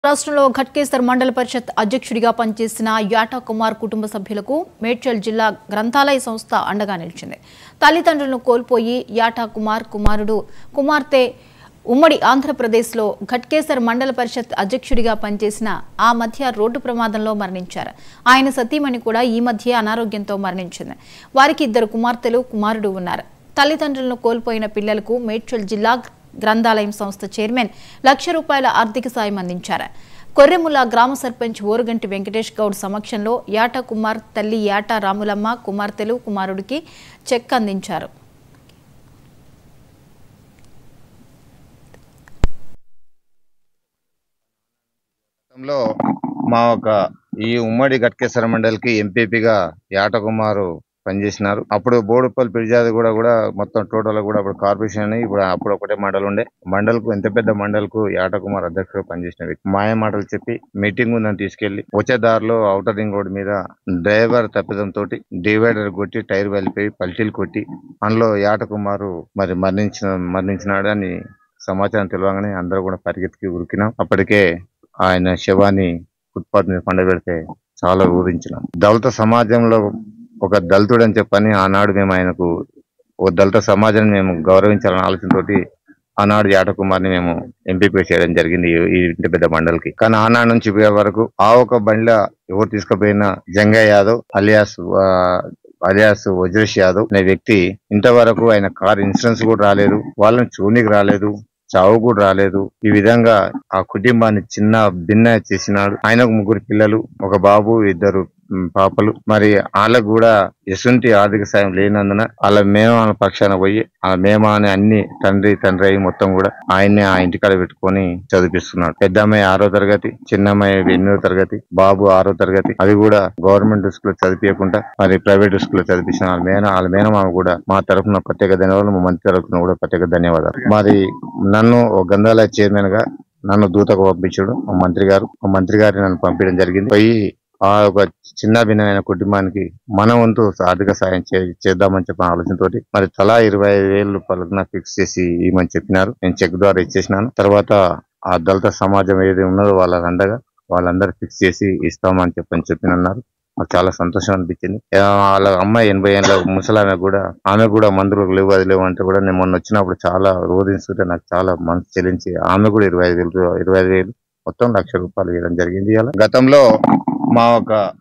రాష్ట్రంలో ఘట్కేసర్ మండల పరిషత్ అధ్యక్షుడిగా పనిచేసిన యాటా కుమార్ కుటుంబ సభ్యులకు మేడ్చల్ జిల్లా గ్రంథాలయ సంస్థ అండగా నిలిచింది తల్లిదండ్రులను కోల్పోయి యాటా కుమార్ కుమారుడు కుమార్తె ఉమ్మడి ఆంధ్రప్రదేశ్లో ఘట్కేసర్ మండల పరిషత్ అధ్యక్షుడిగా పనిచేసిన ఆ మధ్య రోడ్డు ప్రమాదంలో మరణించారు ఆయన సతీమణి కూడా ఈ మధ్య అనారోగ్యంతో మరణించింది వారికి ఇద్దరు కుమార్తెలు కుమారుడు ఉన్నారు తల్లిదండ్రులను కోల్పోయిన పిల్లలకు మేడ్చల్ జిల్లా గ్రంథాలయం సంస్థ చైర్మన్ లక్ష రూపాయల ఆర్థిక సాయం అందించారు కొర్రెముల గ్రామ సర్పంచ్ ఓరుగంటి వెంకటేష్ గౌడ్ సమక్షంలో యాట కుమార్ తల్లి యాట రాములమ్మ కుమార్తెలు కుమారుడికి చెక్ అందించారు గతంలో మా ఒక ఈ ఉమ్మడి గట్కేశ్వర మండలికి ఎంపీపీగా యాటకుమారు పనిచేసినారు అప్పుడు బోడుపల్లి పిరిజాది కూడా కూడా మొత్తం టోటల్ కూడా అప్పుడు కార్పొరేషన్ అని ఇప్పుడు అప్పుడు ఒకటే మండల్ ఉండే మండల్కు ఎంత పెద్ద మండల్కు యాటకుమార్ అధ్యక్షుడు పనిచేసిన వ్యక్తి మాయ మాటలు చెప్పి మీటింగ్ ఉందని తీసుకెళ్లి వచ్చే దారిలో ఔటర్ రింగ్ రోడ్ మీద డ్రైవర్ తప్పిదం తోటి డివైడర్ కొట్టి టైర్ వెళ్ళిపోయి పల్టీలు కొట్టి అందులో యాటకుమారు మరి మరణించిన మరణించినాడని సమాచారం తెలియగానే అందరూ కూడా పరిగెత్తికి ఉరికినాం అప్పటికే ఆయన శవాన్ని ఫుట్పాత్ మీద పండబెడితే చాలా ఊరించినాం దళిత సమాజంలో ఒక దళితుడు అని చెప్పని ఆనాడు మేము ఆయనకు ఓ దళిత సమాజాన్ని మేము గౌరవించాలనే ఆలోచనతోటి ఆనాడు యాటకుమార్ని మేము ఎంపీపీ చేయడం జరిగింది ఈ- ఈ ఇంటి పెద్ద మండలికి కానీ ఆనాడు నుంచి ఇప్పటి వరకు ఆ ఒక బండిలో ఎవరు తీసుకుపోయిన జంగయ్య యాదవ్ అలియాస్ ఆ, అలియాస్ వజ్రేష్ యాదవ్ అనే వ్యక్తి ఇంతవరకు ఆయన కార్ ఇన్సూరెన్స్ కూడా రాలేదు వాళ్ళని చూనికి రాలేదు చావు కూడా రాలేదు ఈ విధంగా ఆ కుటుంబాన్ని చిన్న భిన్న చేసినాడు ఆయనకు ముగ్గురు పిల్లలు ఒక బాబు ఇద్దరు ఉమ్, పాపలు మరి వాళ్ళకు కూడా ఎసుంటి ఆర్థిక సాయం లేనందున వాళ్ళ మేమాన పక్షాన పోయి ఆ మేమాని అన్ని తండ్రి తండ్రి అయి మొత్తం కూడా ఆయన్నే ఆ ఇంటికాడ పెట్టుకొని చదివిస్తున్నాడు పెద్ద అమ్మాయి ఆరో తరగతి చిన్న అమ్మాయి ఎనిమిదో తరగతి బాబు ఆరో తరగతి అది కూడా గవర్నమెంట్ స్కూల్ చదివించకుండా మరి ప్రైవేట్ స్కూల్ చదివించిన వాళ్ళ మేన వాళ్ళ మేనమామ కూడా మా తరఫున ప్రత్యేక ధన్యవాదాలు మా మంత్రి తరఫున కూడా ప్రత్యేక ధన్యవాదాలు మరి నన్ను ఒక గంధాలయ చైర్మన్ గా నన్ను దూతకు పంపించడం మా మంత్రి గారు మా మంత్రి గారిని నన్ను పంపించడం జరిగింది పోయి ఆ ఒక చిన్న భిన్నమైన కుటుంబానికి మన వంతు ఆర్థిక సాయం చే- చేద్దామని చెప్పిన ఆలోచనతోటి మరి తలా ఇరవై ఐదు వేల రూపాయలకు నాకు ఫిక్స్ చేసి ఇవ్వమని చెప్పినారు నేను చెక్ ద్వారా ఇచ్చేసినాను తర్వాత ఆ దళిత సమాజం ఏది ఉన్నదో వాళ్ళ అండగా వాళ్ళందరూ ఫిక్స్ చేసి ఇస్తామని చెప్పని చెప్పినన్నారు నాకు చాలా సంతోషం అనిపించింది ఆ, వాళ్ళ అమ్మాయి ఎనభై ఏళ్ళ ముసలామె కూడా ఆమె కూడా మందులు లేవు అది లేవు అంటే కూడా నేను మొన్న వచ్చినప్పుడు చాలా రోధిస్తుంటే నాకు చాలా మనసు చెల్లించి ఆమె కూడా ఇరవై ఐదు వేలు ఇరవై ఐదు వేలు మొత్తం లక్ష రూపాయలు ఇవ్వడం జరిగింది ఇలా గతంలో మా ఒక